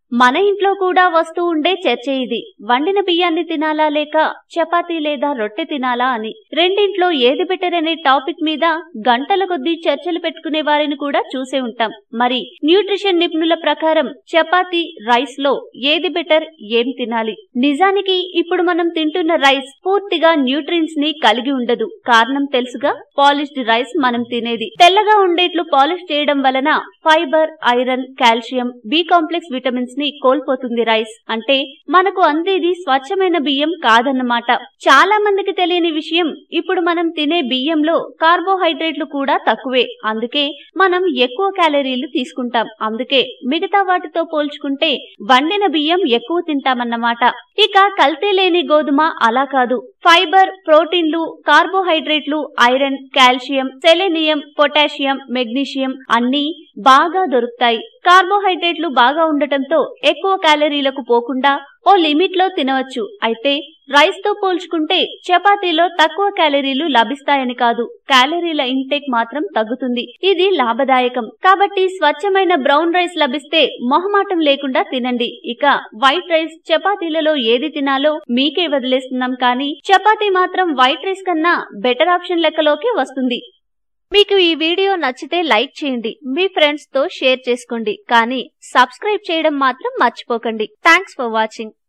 మన ఇంట్లో కూడా వస్తూ ఉండే చర్చ ఇది వండిన బియ్యాన్ని తినాలా లేక చపాతీ లేదా రొట్టె తినాలా అని రెండింట్లో ఏది బెటర్ అనే టాపిక్ మీద గంటల కొద్దీ చర్చలు పెట్టుకునే వారిని కూడా చూసే ఉంటాం మరి న్యూట్రిషన్ నిపుణుల ప్రకారం చపాతీ రైస్ లో ఏది బెటర్ ఏం తినాలి నిజానికి ఇప్పుడు మనం తింటున్న రైస్ పూర్తిగా న్యూట్రియన్స్ ని కలిగి ఉండదు కారణం తెలుసుగా పాలిష్డ్ రైస్ మనం తినేది తెల్లగా ఉండేట్లు పాలిష్ చేయడం వలన fibre iron calcium B complex vitamins ని కోల్పోతుంది రైస్ అంటే మనకు అందేది స్వచ్ఛమైన బియ్యం కాదన్నమాట చాలా మందికి తెలియని విషయం ఇప్పుడు మనం తినే బియ్యంలో కార్బోహైడ్రేట్లు కూడా తక్కువే అందుకే మనం ఎక్కువ క్యాలరీలు తీసుకుంటాం అందుకే మిగతా వాటితో పోల్చుకుంటే వండిన బియ్యం ఎక్కువ తింటామన్నమాట ఇక కల్తీ లేని గోధుమ అలా కాదు ఫైబర్ ప్రోటీన్లు కార్బోహైడ్రేట్లు iron calcium selenium potassium magnesium అన్నీ బాగా దొరుకుతాయి కార్బోహైడ్రేట్లు బాగా ఉండటంతో ఎక్కువ క్యాలరీలకు పోకుండా ఓ లిమిట్ లో తినవచ్చు అయితే రైస్ తో పోల్చుకుంటే చపాతీలో తక్కువ క్యాలరీలు లభిస్తాయని కాదు క్యాలరీల ఇంటేక్ మాత్రం తగ్గుతుంది ఇది లాభదాయకం కాబట్టి స్వచ్ఛమైన బ్రౌన్ రైస్ లభిస్తే మొహమాటం లేకుండా తినండి ఇక వైట్ రైస్ చపాతీలలో ఏది తినాలో మీకే వదిలేస్తున్నాం కానీ చపాతీ మాత్రం వైట్ రైస్ కన్నా బెటర్ ఆప్షన్ లెక్కలోకి వస్తుంది మీకు ఈ వీడియో నచ్చితే లైక్ చేయండి మీ ఫ్రెండ్స్ తో షేర్ చేసుకోండి కానీ సబ్స్క్రైబ్ చేయడం మాత్రం మర్చిపోకండి థ్యాంక్స్ ఫర్ వాచింగ్